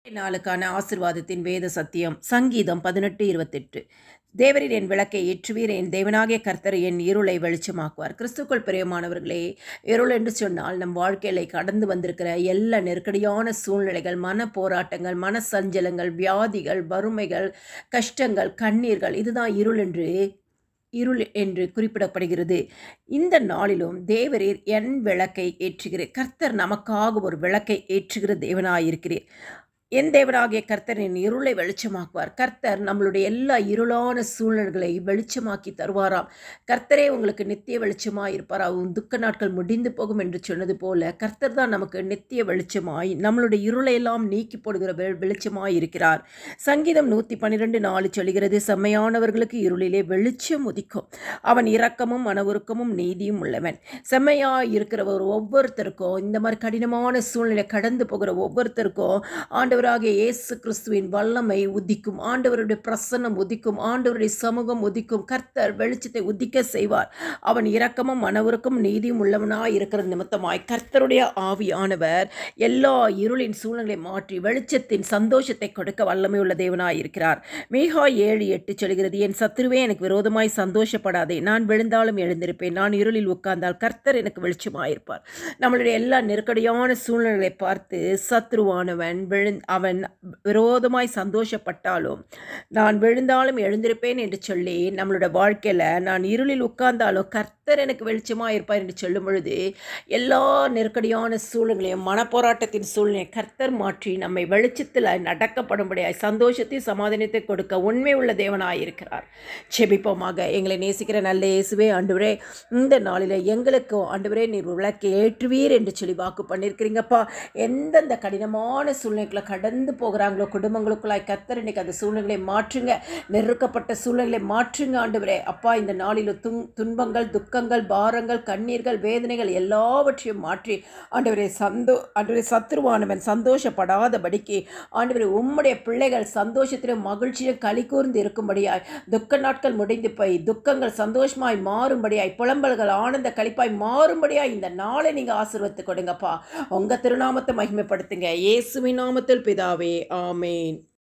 நாளுக்கான ஆசிர்வாதத்தின் வேத சத்தியம் சங்கீதம் பதினெட்டு இருபத்தெட்டு தேவரின் என் விளக்கை ஏற்றுவீர் என் தேவனாகிய கர்த்தர் என் இருளை வெளிச்சமாக்குவார் கிறிஸ்துக்கள் பிரியமானவர்களே இருள் என்று சொன்னால் நம் வாழ்க்கையில கடந்து வந்திருக்கிற எல்லா நெருக்கடியான சூழ்நிலைகள் மன போராட்டங்கள் மன சஞ்சலங்கள் வியாதிகள் வறுமைகள் கஷ்டங்கள் கண்ணீர்கள் இதுதான் இருள் என்று இருள் என்று குறிப்பிடப்படுகிறது இந்த நாளிலும் தேவரீர் என் விளக்கை ஏற்றுகிறேன் கர்த்தர் நமக்காக ஒரு விளக்கை ஏற்றுகிற தேவனாயிருக்கிறீர் என் தேவனாகிய கர்த்தரின் இருளை வெளிச்சமாக்குவார் கர்த்தர் நம்மளுடைய எல்லா இருளான சூழ்நிலைகளை வெளிச்சமாக்கி தருவாராம் கர்த்தரே உங்களுக்கு நித்திய வெளிச்சமாய் இருப்பார் அவன் துக்க நாட்கள் முடிந்து போகும் என்று சொன்னது போல கர்த்தர் தான் நமக்கு நித்திய வெளிச்சமாய் நம்மளுடைய இருளை எல்லாம் நீக்கி போடுகிற வெ- வெளிச்சமாய் இருக்கிறார் சங்கீதம் நூற்றி பன்னிரெண்டு நாலு சொல்கிறது செம்மையானவர்களுக்கு இருளிலே வெளிச்சம் உதிக்கும் அவன் இரக்கமும் மனவுருக்கமும் நீதியும் உள்ளவன் செம்மையாய் இருக்கிறவர் ஒவ்வொருத்தருக்கும் இந்த மாதிரி கடினமான சூழ்நிலை கடந்து போகிற ஒவ்வொருத்தருக்கும் ஆண்டவராகிய இயேசு கிறிஸ்துவின் வல்லமை உதிக்கும் ஆண்டவருடைய பிரசன்னம் உதிக்கும் ஆண்டவருடைய சமூகம் உதிக்கும் கர்த்தர் வெளிச்சத்தை உதிக்க செய்வார் அவன் இரக்கமும் மனவுருக்கும் நீதியும் உள்ளவனாய் இருக்கிற நிமித்தமாய் கர்த்தருடைய ஆவியானவர் எல்லா இருளின் சூழ்நிலை மாற்றி வெளிச்சத்தின் சந்தோஷத்தை கொடுக்க வல்லமை உள்ள தேவனாய் இருக்கிறார் மீகா ஏழு எட்டு சொல்கிறது என் சத்துருவே எனக்கு விரோதமாய் சந்தோஷப்படாதே நான் விழுந்தாலும் எழுந்திருப்பேன் நான் இருளில் உட்கார்ந்தால் கர்த்தர் எனக்கு வெளிச்சமாயிருப்பார் நம்மளுடைய எல்லா நெருக்கடியான சூழ்நிலைகளை பார்த்து சத்ருவானவன் விழு அவன் விரோதமாய் சந்தோஷப்பட்டாலும் நான் விழுந்தாலும் எழுந்திருப்பேன் என்று சொல்லி நம்மளோட வாழ்க்கையில் நான் இருளில் உட்கார்ந்தாலும் கர்த்தர் எனக்கு வெளிச்சமாக இருப்பார் என்று சொல்லும் பொழுது எல்லா நெருக்கடியான சூழ்நிலையும் மனப்போராட்டத்தின் சூழ்நிலை கர்த்தர் மாற்றி நம்மை வெளிச்சத்தில் நடக்கப்படும்படியாய் சந்தோஷத்தை சமாதானத்தை கொடுக்க உண்மை உள்ள தேவனாய் இருக்கிறார் செபிப்போமாக எங்களை நேசிக்கிற நல்ல இயேசுவே ஆண்டவரே இந்த நாளில் எங்களுக்கும் ஆண்டவரே நீர் விளக்கை ஏற்றுவீர் என்று சொல்லி வாக்கு பண்ணியிருக்கிறீங்கப்பா எந்தெந்த கடினமான சூழ்நிலைகளை கடந்து போகிறாங்களோ குடும்பங்களுக்குள்ளாய் கர்த்தர் இன்னைக்கு அந்த சூழ்நிலைகளை மாற்றுங்க நெருக்கப்பட்ட சூழ்நிலைகளை மாற்றுங்க ஆண்டவரே அப்பா இந்த நாளில் துன் துன்பங்கள் துக்கங்கள் பாரங்கள் கண்ணீர்கள் வேதனைகள் எல்லாவற்றையும் மாற்றி ஆண்டவரே சந்தோ ஆண்டவரே சத்துருவானவன் சந்தோஷப்படாதபடிக்கு ஆண்டவரே உம்முடைய பிள்ளைகள் சந்தோஷத்திலும் மகிழ்ச்சியிலும் களி கூர்ந்து இருக்கும்படியாய் துக்க நாட்கள் முடிந்து போய் துக்கங்கள் சந்தோஷமாய் மாறும்படியாய் புலம்பல்கள் ஆனந்த களிப்பாய் மாறும்படியாய் இந்த நாளை நீங்கள் ஆசீர்வத்து கொடுங்கப்பா உங்கள் திருநாமத்தை மகிமைப்படுத்துங்க இயேசுவின் நாமத்தில் பிதாவே ஆமேன்